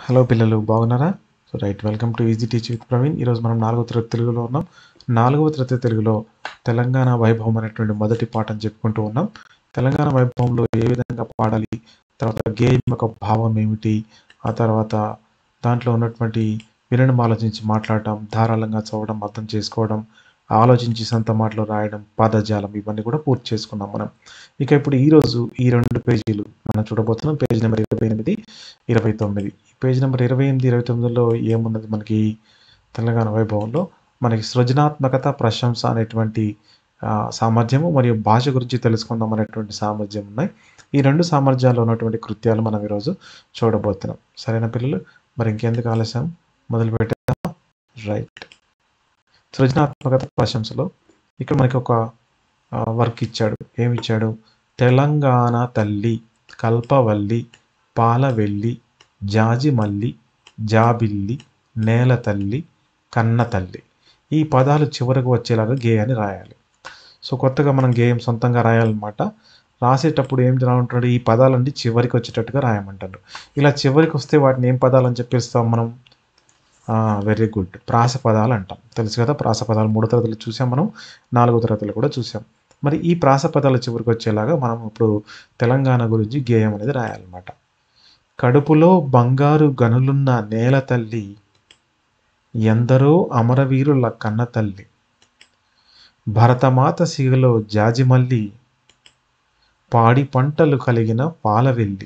hello పిల్లలు బాగున్నారా so right welcome to easy teach with Praveen ఈరోజు మనం నాలుగవ తరగతి తెలుగులో ఉన్నాం నాలుగవ తరగతి తెలుగులో తెలంగాణ వైభవం అనేటువంటి మొదటి పాఠం చెప్పుకుంటూ ఉన్నాం తెలంగాణ వైభవంలో ఏ విధంగా పాడాలి తర్వాత గేయం యొక్క భావం ఏమిటి ఆ తర్వాత దాంట్లో ఉన్నటువంటి వినడం ఆలోచించి మాట్లాడటం ధారాళంగా చదవడం అర్థం చేసుకోవడం ఆలోచించి సొంత మాటలు రాయడం పదజాలం ఇవన్నీ కూడా పూర్తి చేసుకున్నాం మనం ఇక ఇప్పుడు ఈరోజు ఈ రెండు పేజీలు మనం చూడబోతున్నాం పేజీ నెంబర్ ఇరవై ఎనిమిది ఇరవై తొమ్మిది పేజ్ నెంబర్ ఇరవై ఎనిమిది ఇరవై తొమ్మిదిలో ఏమున్నది మనకి తెలంగాణ వైభవంలో మనకి సృజనాత్మకత ప్రశంస అనేటువంటి ఆ, సామర్థ్యము మరియు భాష గురించి తెలుసుకుందాం అనేటువంటి సామర్థ్యం ఉన్నాయి ఈ రెండు సామర్థ్యాల్లో ఉన్నటువంటి కృత్యాలు మనం ఈరోజు చూడబోతున్నాం సరైన పిల్లలు మరి ఇంకెందుకు ఆలస్యం మొదలు పెట్టేద్దాం రైట్ సృజనాత్మకత ప్రశంసలో ఇక్కడ మనకి ఒక వర్క్ ఇచ్చాడు ఏమి ఇచ్చాడు తెలంగాణ తల్లి కల్పవల్లి పాలవెల్లి జాజిమల్లి జాబిల్లి నేల తల్లి కన్న తల్లి ఈ పదాలు చివరకు వచ్చేలాగా గేయాన్ని రాయాలి సో కొత్తగా మనం గేయం సొంతంగా రాయాలన్నమాట రాసేటప్పుడు ఏం రాకుంటాడు ఈ పదాలన్నీ చివరికి వచ్చేటట్టుగా రాయమంటారు ఇలా చివరికి వస్తే వాటిని ఏం పదాలు అని చెప్పిస్తాం మనం వెరీ గుడ్ ప్రాస పదాలు అంటాం తెలుసు కదా ప్రాస పదాలు మూడో తరగతిలో చూసాం మనం నాలుగో తరగతిలో కూడా చూసాం మరి ఈ ప్రాస పదాల చివరికి వచ్చేలాగా మనం ఇప్పుడు తెలంగాణ గురించి గేయం అనేది రాయాలన్నమాట కడుపులో బంగారు గనులున్న నేల తల్లి ఎందరో అమరవీరుల కన్న తల్లి భరతమాత సిగలో జాజిమల్లి పాడి పంటలు కలిగిన పాలవెల్లి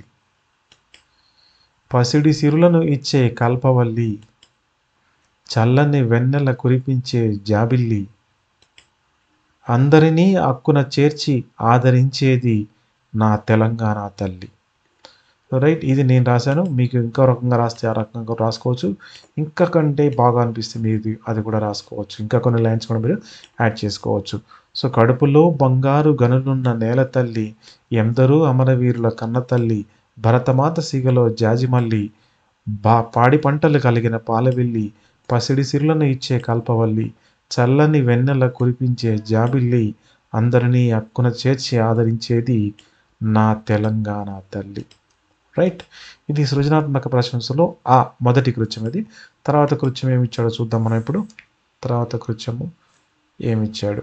పసిడి సిరులను ఇచ్చే కల్పవల్లి చల్లని వెన్నెల కురిపించే జాబిల్లి అందరినీ అక్కున చేర్చి ఆదరించేది నా తెలంగాణ తల్లి రైట్ ఇది నేను రాశాను మీకు ఇంకో రకంగా రాస్తే ఆ రకంగా రాసుకోవచ్చు ఇంకా కంటే బాగా అనిపిస్తే మీది అది కూడా రాసుకోవచ్చు ఇంకా కొన్ని లైన్స్ కూడా మీరు యాడ్ చేసుకోవచ్చు సో కడుపులో బంగారు గనులున్న నేల తల్లి ఎందరూ అమరవీరుల కన్న తల్లి భరతమాత సిగలో జాజిమల్లి బా పాడి పంటలు కలిగిన పాలవెల్లి పసిడి సిరులను ఇచ్చే కల్పవల్లి చల్లని వెన్నెల కురిపించే జాబిల్లి అందరినీ అక్కున చేర్చి ఆదరించేది నా తెలంగాణ తల్లి రైట్ ఇది సృజనాత్మక ప్రశంసలో ఆ మొదటి కృత్యం ఇది తర్వాత కృత్యం ఏమి ఇచ్చాడో చూద్దాం మనం ఇప్పుడు తర్వాత కృత్యము ఏమిచ్చాడు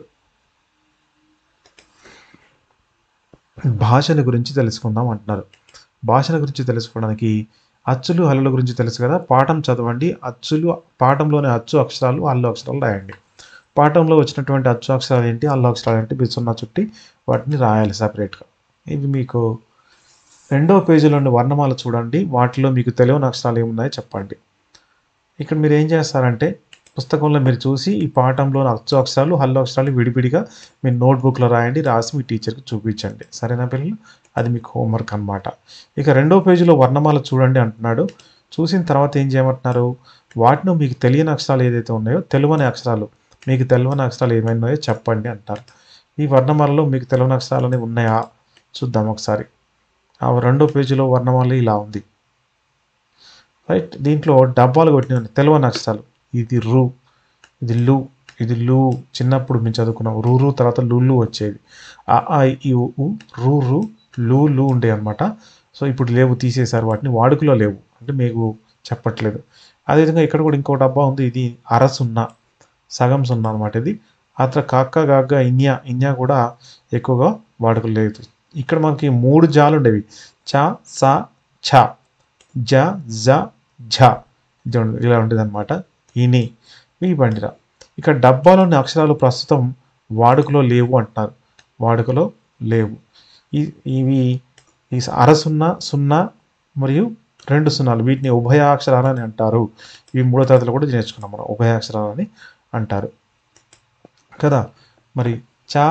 భాషను గురించి తెలుసుకుందాం అంటున్నారు భాషల గురించి తెలుసుకోవడానికి అచ్చులు హల్లుల గురించి తెలుసు కదా పాఠం చదవండి అచ్చులు పాఠంలోని అచ్చు అక్షరాలు హల్లు అక్షరాలు రాయండి పాఠంలో వచ్చినటువంటి అచ్చు అక్షరాలు ఏంటి హల్లు అక్షరాలు ఏంటి బిసున్న చుట్టి వాటిని రాయాలి సపరేట్గా ఇవి మీకు రెండవ పేజీలోని వర్ణమాల చూడండి వాటిలో మీకు తెలియని అక్షరాలు ఏమున్నాయో చెప్పండి ఇక్కడ మీరు ఏం చేస్తారంటే పుస్తకంలో మీరు చూసి ఈ పాఠంలోని అచ్చు అక్షరాలు హల్లు అక్షరాలు విడివిడిగా మీ నోట్బుక్లో రాయండి రాసి మీ టీచర్కి చూపించండి సరేనా పిల్లలు అది మీకు హోంవర్క్ అన్నమాట ఇక రెండో పేజీలో వర్ణమాల చూడండి అంటున్నాడు చూసిన తర్వాత ఏం చేయమంటున్నారు వాటిలో మీకు తెలియని అక్షరాలు ఏదైతే ఉన్నాయో తెలియని అక్షరాలు మీకు తెలియని అక్షరాలు ఏమైనా ఉన్నాయో చెప్పండి అంటారు ఈ వర్ణమాలలో మీకు తెలియని అక్షరాలు అనేవి ఉన్నాయా చూద్దాం ఒకసారి ఆ రెండో పేజీలో వర్ణమాల ఇలా ఉంది రైట్ దీంట్లో డబ్బాలు కొట్టిన తెలియని అక్షరాలు ఇది రు ఇది లు ఇది లు చిన్నప్పుడు మేము చదువుకున్నాం రు రు తర్వాత లులు వచ్చేది ఆ ఆ, ఈ ఉ, ఉ, రు రు లు లు ఉండే అనమాట సో ఇప్పుడు లేవు తీసేశారు వాటిని వాడుకలో లేవు అంటే మీకు చెప్పట్లేదు అదేవిధంగా ఇక్కడ కూడా ఇంకో డబ్బా ఉంది ఇది అర సున్నా సగం సున్నా అనమాట ఇది ఆ తర్వాత కాక్క గాగ్గ ఇన్యా ఇన్యా కూడా ఎక్కువగా వాడుకలో లేదు ఇక్కడ మనకి మూడు జాలు ఉండేవి చ స ఛ జ జ ఝ ఇది ఉండ- ఇలా ఉండేది అనమాట ఇని ఈ బండిరా ఇక్కడ డబ్బాలోని అక్షరాలు ప్రస్తుతం వాడుకలో లేవు అంటున్నారు వాడుకలో లేవు ఈ ఇవి ఈ అర సున్నా సున్నా మరియు రెండు సున్నాలు వీటిని ఉభయాక్షరాలు అని అంటారు ఇవి మూడో తరగతిలో కూడా నేర్చుకున్నాం మనం ఉభయాక్షరాలు అని అంటారు కదా మరి చ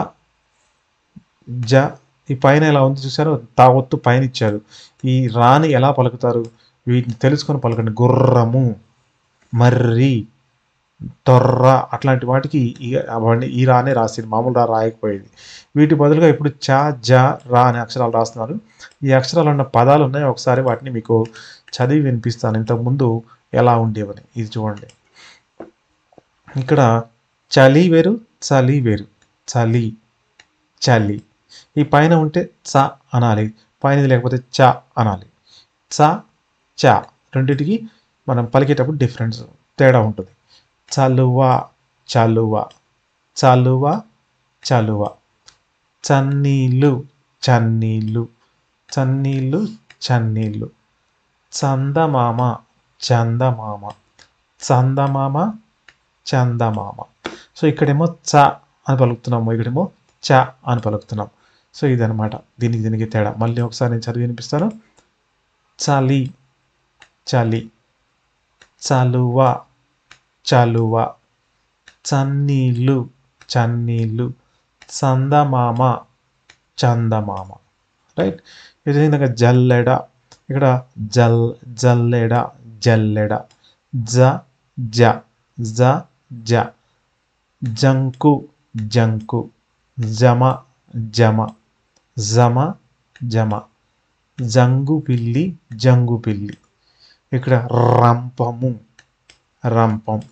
జ ఈ పైన ఎలా ఉంది చూసారు తావత్తు పైన ఇచ్చారు ఈ రాని ఎలా పలుకుతారు వీటిని తెలుసుకొని పలకండి గుర్రము మర్రి తొర్ర అట్లాంటి వాటికి ఈ అవన్నీ ఈ రానే రాసేది మామూలు రా రాయకపోయేది వీటి బదులుగా ఇప్పుడు చ జ రా అనే అక్షరాలు రాస్తున్నారు ఈ అక్షరాలు ఉన్న పదాలు ఉన్నాయి ఒకసారి వాటిని మీకు చదివి వినిపిస్తాను ఇంతకుముందు ఎలా ఉండేవని ఇది చూడండి ఇక్కడ చలి వేరు చలి వేరు చలి చలి ఈ పైన ఉంటే చ అనాలి పైనది లేకపోతే చ అనాలి చ చ రెండిటికి మనం పలికేటప్పుడు డిఫరెన్స్ తేడా ఉంటుంది చలువ చలువ చలువ చలువ చన్నీళ్ళు చన్నీళ్ళు చన్నీళ్ళు చన్నీళ్ళు చందమామ చందమామ చందమామ చందమామ సో ఇక్కడేమో చ అని పలుకుతున్నాము ఇక్కడేమో చ అని పలుకుతున్నాం సో ఇదనమాట దీనికి దీనికి తేడా మళ్ళీ ఒకసారి నేను చదివి వినిపిస్తాను చలి చలి చలువ చలువ చన్నీళ్ళు చన్నీళ్ళు చందమామ చందమామ రైట్ ఇదే విధంగా జల్లెడ ఇక్కడ జల్ జల్లెడ జల్లెడ జ జ జ జ జంకు జంకు జమ జమ జమ జమ జంగు పిల్లి జంగు పిల్లి ఇక్కడ రంపము రంపం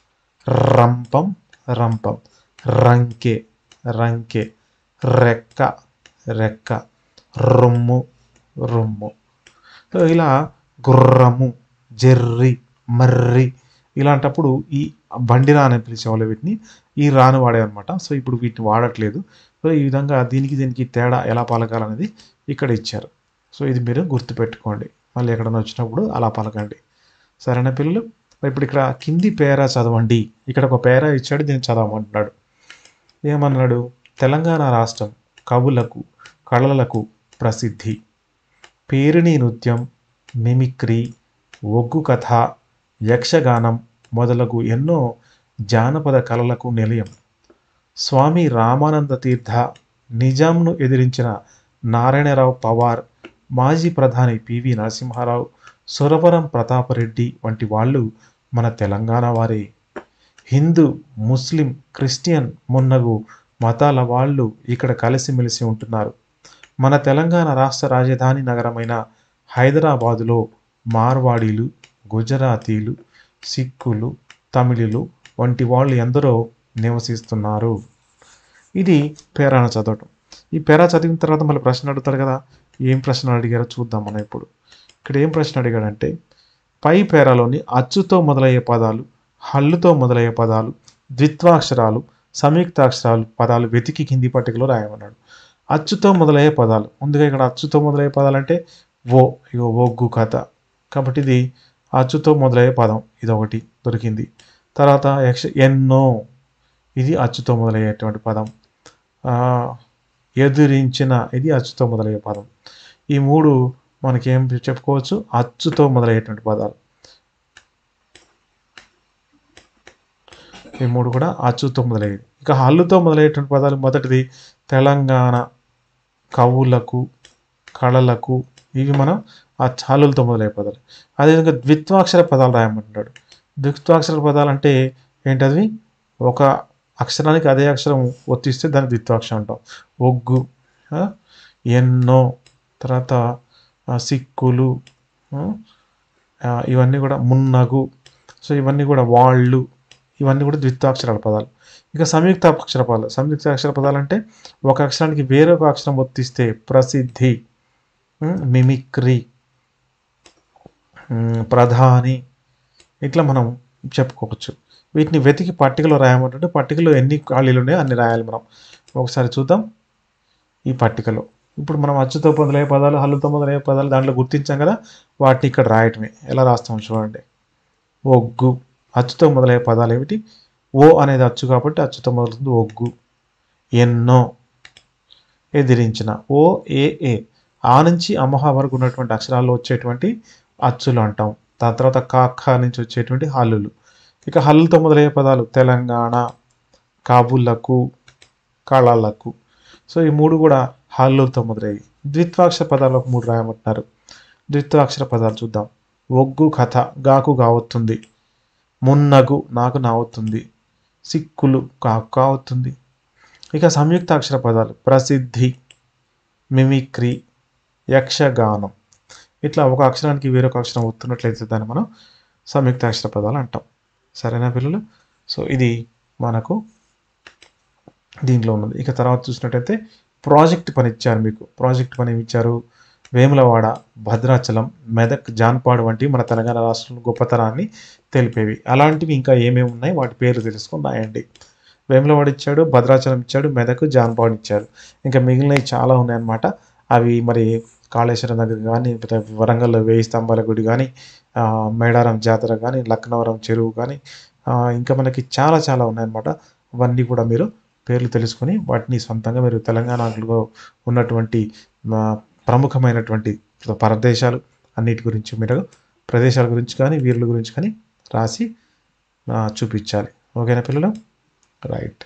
రంపం రంపం రంకె రంకె రెక్క రెక్క రొమ్ము రొమ్ము సో ఇలా గుర్రము జెర్రి మర్రి ఇలాంటప్పుడు ఈ బండిరా అని పిలిచేవాళ్ళు వీటిని ఈ రాను వాడేవన్నమాట సో ఇప్పుడు వీటిని వాడట్లేదు సో ఈ విధంగా దీనికి దీనికి తేడా ఎలా పలకాలనేది ఇక్కడ ఇచ్చారు సో ఇది మీరు గుర్తుపెట్టుకోండి మళ్ళీ ఎక్కడైనా వచ్చినప్పుడు అలా పలకండి సరేనా పిల్లలు ఇప్పుడు ఇక్కడ కింది పేరా చదవండి ఇక్కడ ఒక పేరా ఇచ్చాడు దీన్ని చదవమంటున్నాడు ఏమన్నాడు తెలంగాణ రాష్ట్రం కవులకు కళలకు ప్రసిద్ధి పేరిణి నృత్యం మిమిక్రీ ఒగ్గు కథ యక్షగానం మొదలగు ఎన్నో జానపద కళలకు నిలయం స్వామి రామానంద తీర్థ నిజాంను ఎదిరించిన నారాయణరావు పవార్ మాజీ ప్రధాని పివి నరసింహారావు సురవరం ప్రతాపరెడ్డి వంటి వాళ్ళు మన తెలంగాణ వారే హిందూ ముస్లిం క్రిస్టియన్ మున్నగు మతాల వాళ్ళు ఇక్కడ కలిసిమెలిసి ఉంటున్నారు మన తెలంగాణ రాష్ట్ర రాజధాని నగరమైన హైదరాబాదులో మార్వాడీలు గుజరాతీలు సిక్కులు తమిళులు వంటి వాళ్ళు ఎందరో నివసిస్తున్నారు ఇది పేరాను చదవటం ఈ పేరా చదివిన తర్వాత మళ్ళీ ప్రశ్న అడుగుతారు కదా ఏం ప్రశ్న అడిగారో చూద్దాం మనం ఇప్పుడు ఇక్కడ ఏం ప్రశ్న అడిగాడంటే పై పేరాలోని అచ్చుతో మొదలయ్యే పదాలు హల్లుతో మొదలయ్యే పదాలు ద్విత్వాక్షరాలు సంయుక్తాక్షరాలు పదాలు వెతికి కింది పట్టికలో రాయమన్నాడు అచ్చుతో మొదలయ్యే పదాలు ముందుగా ఇక్కడ అచ్చుతో మొదలయ్యే పదాలు అంటే ఓ ఇగో ఒగ్గు కథ కాబట్టి ఇది అచ్చుతో మొదలయ్యే పదం ఇది ఒకటి దొరికింది తర్వాత యక్ష ఎన్నో ఇది అచ్చుతో మొదలయ్యేటువంటి పదం ఆ, ఎదురించిన ఇది అచ్చుతో మొదలయ్యే పదం ఈ మూడు మనకి ఏం చెప్పుకోవచ్చు అచ్చుతో మొదలయ్యేటువంటి పదాలు ఈ మూడు కూడా అచ్చుతో మొదలయ్యేది ఇక హల్లుతో మొదలయ్యేటువంటి పదాలు మొదటిది తెలంగాణ కవులకు కళలకు ఇవి మనం ఆ హల్లులతో మొదలయ్యే పదాలు అదేవిధంగా ద్విత్వాక్షర పదాలు రాయమంటున్నాడు ద్విత్వాక్షర పదాలు అంటే ఏంటది ఒక అక్షరానికి అదే అక్షరం ఒత్తిస్తే దాన్ని ద్విత్వాక్షరం అంటాం ఒగ్గు ఆ, ఎన్నో తర్వాత ఆ, సిక్కులు ఆ, ఆ, ఇవన్నీ కూడా మున్నగు సో ఇవన్నీ కూడా వాళ్ళు ఇవన్నీ కూడా ద్విత్వాక్షరాల పదాలు ఇక సంయుక్త అక్షర పదాలు సంయుక్త అక్షర పదాలు అంటే ఒక అక్షరానికి వేరొక అక్షరం ఒత్తిస్తే ప్రసిద్ధి ఉమ్, మిమిక్రీ ఉమ్, ప్రధాని ఇట్లా మనం చెప్పుకోవచ్చు వీటిని వెతికి పట్టికలో రాయమంటుంటే పట్టికలో ఎన్ని ఖాళీలు ఉన్నాయో అన్ని రాయాలి మనం ఒకసారి చూద్దాం ఈ పట్టికలో ఇప్పుడు మనం అచ్చుతో మొదలయ్యే పదాలు హల్లుతో మొదలయ్యే పదాలు దాంట్లో గుర్తించాం కదా వాటిని ఇక్కడ రాయటమే ఎలా రాస్తాం చూడండి ఒగ్గు అచ్చుతో మొదలయ్యే పదాలు ఏమిటి ఓ అనేది అచ్చు కాబట్టి అచ్చుతో మొదలవుతుంది ఒగ్గు ఎన్నో ఎదిరించిన ఓ ఏ ఏ ఆ నుంచి అమ్మహ వరకు ఉన్నటువంటి అక్షరాల్లో వచ్చేటువంటి అచ్చులు అంటాం దాని తర్వాత కాఖ నుంచి వచ్చేటువంటి హల్లులు ఇక హల్లుతో మొదలయ్యే పదాలు తెలంగాణ కాబులకు కళలకు సో ఈ మూడు కూడా హల్లులతో మొదలయ్యాయి ద్విత్వాక్షర పదాలు ఒక మూడు రాయమంటున్నారు ద్విత్వాక్షర పదాలు చూద్దాం ఒగ్గు కథ గాకు కావస్తుంది మున్నగు నాకు నావుతుంది సిక్కులు కాకు కావుతుంది ఇక సంయుక్త అక్షర పదాలు ప్రసిద్ధి మిమిక్రీ యక్షగానం ఇట్లా ఒక అక్షరానికి వేరొక అక్షరం వస్తున్నట్లయితే దాన్ని మనం సంయుక్త అక్షర పదాలు అంటాం సరేనా పిల్లలు సో ఇది మనకు దీంట్లో ఉన్నది ఇక తర్వాత చూసినట్టయితే ప్రాజెక్ట్ పని ఇచ్చారు మీకు ప్రాజెక్ట్ పని ఏమి ఇచ్చారు వేములవాడ భద్రాచలం మెదక్ జాన్పాడు వంటి మన తెలంగాణ రాష్ట్రంలో గొప్పతనాన్ని తెలిపేవి అలాంటివి ఇంకా ఏమేమి ఉన్నాయి వాటి పేర్లు తెలుసుకొని రాయండి వేములవాడ ఇచ్చాడు భద్రాచలం ఇచ్చాడు మెదక్ జాన్పాడు ఇచ్చాడు ఇంకా మిగిలినవి చాలా ఉన్నాయన్నమాట అవి మరి కాళేశ్వరం దగ్గర కానీ వరంగల్లో వేయి స్తంభాల గుడి కానీ ఆ, మేడారం జాతర కానీ లక్నవరం చెరువు కానీ ఆ, ఇంకా మనకి చాలా చాలా ఉన్నాయన్నమాట అవన్నీ కూడా మీరు పేర్లు తెలుసుకొని వాటిని సొంతంగా మీరు తెలంగాణలో ఉన్నటువంటి ఆ, ప్రముఖమైనటువంటి ప్రదేశాలు అన్నిటి గురించి మీరు ప్రదేశాల గురించి కానీ వీరుల గురించి కానీ రాసి ఆ, చూపించాలి ఓకేనా పిల్లలు రైట్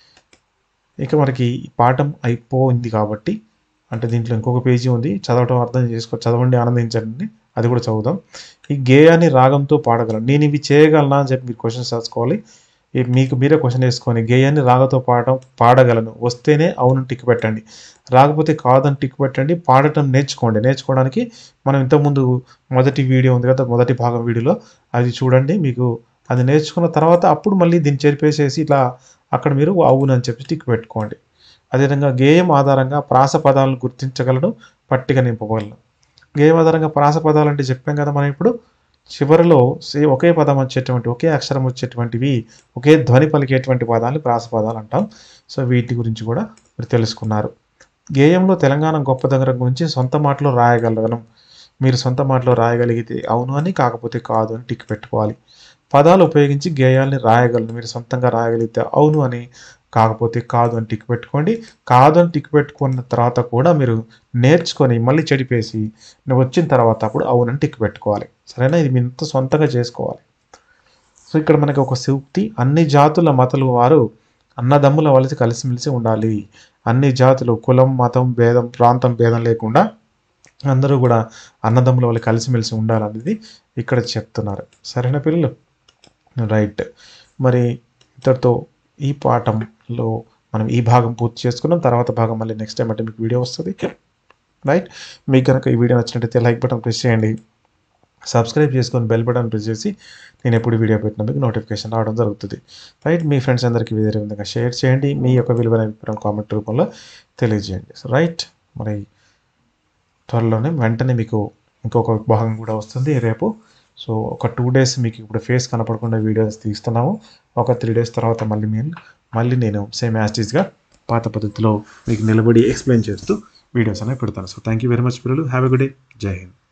ఇక మనకి ఈ పాఠం అయిపోయింది కాబట్టి అంటే దీంట్లో ఇంకొక పేజీ ఉంది చదవటం అర్థం చేసుకో చదవండి ఆనందించండి అది కూడా చదువుదాం ఈ గేయాన్ని రాగంతో పాడగలను నేను ఇవి చేయగలనా అని చెప్పి మీరు క్వశ్చన్స్ రాసుకోవాలి ఈ మీకు మీరే క్వశ్చన్ వేసుకొని గేయాన్ని రాగంతో పాడటం పాడగలను వస్తేనే అవును టిక్ పెట్టండి రాకపోతే కాదని టిక్ పెట్టండి పాడటం నేర్చుకోండి నేర్చుకోవడానికి మనం ఇంతకుముందు మొదటి వీడియో ఉంది కదా మొదటి భాగం వీడియోలో అది చూడండి మీకు అది నేర్చుకున్న తర్వాత అప్పుడు మళ్ళీ దీన్ని చెరిపేసేసి ఇట్లా అక్కడ మీరు అవును అని చెప్పి టిక్ పెట్టుకోండి అదేవిధంగా గేయం ఆధారంగా ప్రాస పదాలను గుర్తించగలను పట్టిక నింపగలను గేయం ఆధారంగా ప్రాస పదాలు అంటే చెప్పాం కదా మనం ఇప్పుడు చివరిలో సే- ఒకే పదం వచ్చేటువంటి ఒకే అక్షరం వచ్చేటువంటివి ఒకే ధ్వని పలికేటువంటి పదాలు ప్రాస పదాలు అంటాం సో వీటి గురించి కూడా మీరు తెలుసుకున్నారు గేయంలో తెలంగాణ గొప్పదనం గురించి సొంత మాటలో రాయగలను మీరు సొంత మాటలో రాయగలిగితే అవును అని కాకపోతే కాదు అని టిక్ పెట్టుకోవాలి పదాలు ఉపయోగించి గేయాల్ని రాయగలను మీరు సొంతంగా రాయగలిగితే అవును అని కాకపోతే కాదు అని టిక్ పెట్టుకోండి కాదు అని టిక్ పెట్టుకున్న తర్వాత కూడా మీరు నేర్చుకొని మళ్ళీ చెడిపేసి నువ్వు వచ్చిన తర్వాత అప్పుడు అవునని టిక్ పెట్టుకోవాలి సరేనా ఇది మీ ఇంత సొంతంగా చేసుకోవాలి సో ఇక్కడ మనకి ఒక సూక్తి అన్ని జాతుల మతలు వారు అన్నదమ్ముల వలసి కలిసిమెలిసి ఉండాలి అన్ని జాతులు కులం మతం భేదం ప్రాంతం భేదం లేకుండా అందరూ కూడా అన్నదమ్ముల వల్ల కలిసిమెలిసి ఉండాలనేది ఇక్కడ చెప్తున్నారు సరేనా పిల్లలు రైట్ మరి ఇంతటితో ఈ పాఠంలో మనం ఈ భాగం పూర్తి చేసుకున్నాం తర్వాత భాగం మళ్ళీ నెక్స్ట్ టైం అంటే మీకు వీడియో వస్తుంది రైట్ మీకు కనుక ఈ వీడియో నచ్చినట్టయితే లైక్ బటన్ ప్రెస్ చేయండి సబ్స్క్రైబ్ చేసుకొని బెల్ బటన్ ప్రెస్ చేసి నేను ఎప్పుడు వీడియో పెట్టినా మీకు నోటిఫికేషన్ రావడం జరుగుతుంది రైట్ మీ ఫ్రెండ్స్ అందరికీ వేరే విధంగా షేర్ చేయండి మీ యొక్క విలువైన అభిప్రాయం కామెంట్ రూపంలో తెలియజేయండి రైట్ మరి త్వరలోనే వెంటనే మీకు ఇంకొక భాగం కూడా వస్తుంది రేపు సో ఒక టూ డేస్ మీకు ఇప్పుడు ఫేస్ కనపడకుండా వీడియోస్ తీస్తున్నాము ఒక త్రీ డేస్ తర్వాత మళ్ళీ మేము మళ్ళీ నేను సేమ్ యాస్టీస్గా పాత పద్ధతిలో మీకు నిలబడి ఎక్స్ప్లెయిన్ చేస్తూ వీడియోస్ అనేవి పెడతాను so thank you very much పిల్లలు have a good day Jai Hind